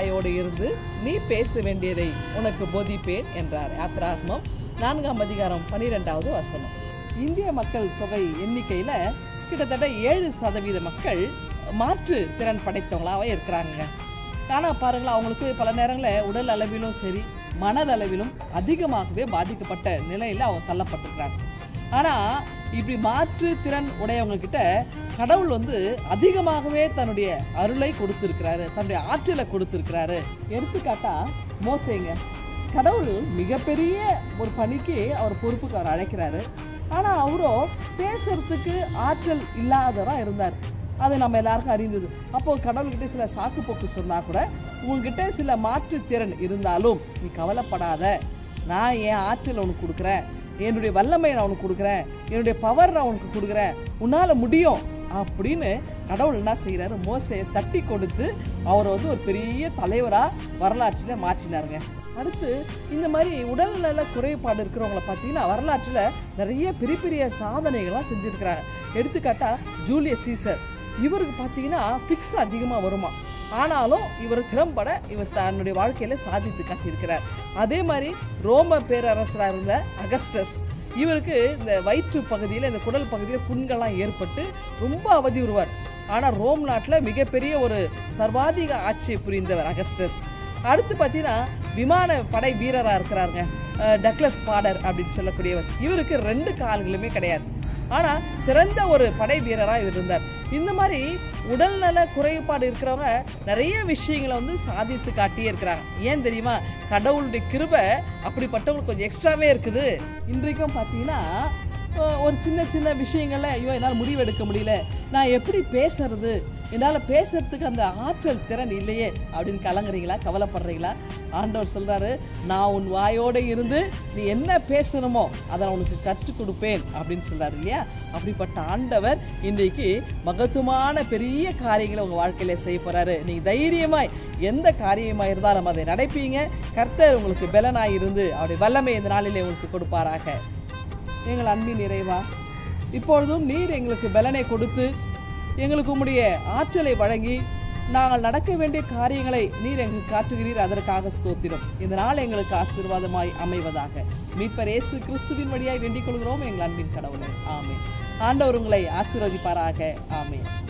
வாயோடு இருந்து நீ பேச வேண்டியதை உனக்கு போதிப்பேன் என்றார் யாத்ராகமம் நான்காம் அதிகாரம் பனிரெண்டாவது வசனம் இந்திய மக்கள் தொகை எண்ணிக்கையில கிட்டத்தட்ட ஏழு சதவீத மக்கள் மாற்று திறன் படைத்தவங்களாவே இருக்கிறாங்க ஆனா பாருங்களேன் அவங்களுக்கு பல நேரங்களில் உடல் அளவிலும் சரி மனதளவிலும் அதிகமாகவே பாதிக்கப்பட்ட நிலையில அவங்க தள்ளப்பட்டிருக்கிறாங்க ஆனா இப்படி மாற்று திறன் உடையவங்க கிட்ட கடவுள் வந்து அதிகமாகவே தன்னுடைய அருளை கொடுத்திருக்கிறாரு தன்னுடைய ஆற்றலை கொடுத்திருக்கிறாரு எடுத்துக்காட்டா மோசேங்க கடவுள் மிகப்பெரிய ஒரு பணிக்கு அவர் பொறுப்புக்கு அவர் அழைக்கிறாரு ஆனா அவரோ பேசுறதுக்கு ஆற்றல் இல்லாதவரா இருந்தார் அது நம்ம எல்லாருக்கும் அறிந்தது அப்போ கடவுள்கிட்ட சில சாக்கு போக்கு சொன்னா கூட உங்ககிட்ட சில மாற்று திறன் இருந்தாலும் நீ கவலைப்படாத நான் என் ஆற்றல் உனக்கு கொடுக்குறேன் என்னுடைய வல்லமையை நான் உனக்கு கொடுக்குறேன் என்னுடைய பவர் நான் உனக்கு கொடுக்குறேன் உன்னால முடியும் அப்படின்னு கடவுள் என்ன செய்கிறாரு மோசையை தட்டி கொடுத்து அவரை வந்து ஒரு பெரிய தலைவரா வரலாற்றில் மாற்றினாருங்க அடுத்து இந்த மாதிரி உடல்நல குறைபாடு இருக்கிறவங்கள பார்த்தீங்கன்னா வரலாற்றில் நிறைய பெரிய பெரிய சாதனைகள்லாம் செஞ்சுருக்கிறாங்க எடுத்துக்காட்டா ஜூலியஸ் சீசர் இவருக்கு பார்த்தீங்கன்னா ஃபிக்ஸ் அதிகமாக வருமா ஆனாலும் இவர் திறம்பட இவர் தன்னுடைய வாழ்க்கையில சாதித்து காட்டியிருக்கிறார் அதே மாதிரி ரோம பேரரசராக இருந்த அகஸ்டஸ் இவருக்கு இந்த வயிற்று பகுதியில் இந்த குடல் பகுதியில் புண்கள்லாம் ஏற்பட்டு ரொம்ப அவதி வருவார் ஆனால் ரோம் நாட்டில் மிகப்பெரிய ஒரு சர்வாதிக ஆட்சியை புரிந்தவர் அகஸ்டஸ் அடுத்து பார்த்தீங்கன்னா விமான படை வீரராக இருக்கிறாருங்க அஹ் டக்ளஸ் பாடர் அப்படின்னு சொல்லக்கூடியவர் இவருக்கு ரெண்டு கால்களுமே கிடையாது ஆனால் சிறந்த ஒரு படை வீரராக இவர் இருந்தார் இந்த மாதிரி உடல்நல குறைபாடு இருக்கிறவங்க நிறைய விஷயங்களை வந்து சாதித்து காட்டியே இருக்கிறாங்க ஏன் தெரியுமா கடவுளுடைய கிருபை அப்படிப்பட்டவங்களுக்கு கொஞ்சம் எக்ஸ்ட்ராவே இருக்குது இன்றைக்கும் பார்த்தீங்கன்னா அஹ் ஒரு சின்ன சின்ன விஷயங்கள்ல ஐயோ என்னால் முடிவெடுக்க முடியல நான் எப்படி பேசுறது என்னால் பேசுறதுக்கு அந்த ஆற்றல் திறன் இல்லையே அப்படின்னு கலங்குறீங்களா கவலைப்படுறீங்களா ஆண்டவர் சொல்றாரு நான் உன் வாயோட இருந்து நீ என்ன பேசணுமோ அதை நான் உனக்கு கற்றுக் கொடுப்பேன் அப்படின்னு சொல்றாரு இல்லையா அப்படிப்பட்ட ஆண்டவர் இன்றைக்கு மகத்துவமான பெரிய காரியங்களை உங்க வாழ்க்கையில செய்ய போறாரு நீங்க தைரியமாய் எந்த காரியமா இருந்தாலும் அதை நடப்பீங்க கர்த்தர் உங்களுக்கு பலனாய் இருந்து அவருடைய வல்லமை இந்த நாளிலே உங்களுக்கு கொடுப்பாராக எங்கள் அன்பின் நிறைவா இப்பொழுதும் நீர் எங்களுக்கு பலனை கொடுத்து எங்களுக்கு உம்முடைய ஆற்றலை வழங்கி நாங்கள் நடக்க வேண்டிய காரியங்களை நீர் எங்களுக்கு காட்டுகிறீர் அதற்காக ஸ்தோத்திரம் இந்த நாள் எங்களுக்கு ஆசீர்வாதமாய் அமைவதாக மீட்பர் இயேசு கிறிஸ்துவின் வழியாய் வேண்டிக் கொள்கிறோம் எங்கள் அன்பின் கடவுளை ஆமென் ஆண்டவர் உங்களை ஆசீர்வதிப்பாராக ஆமென்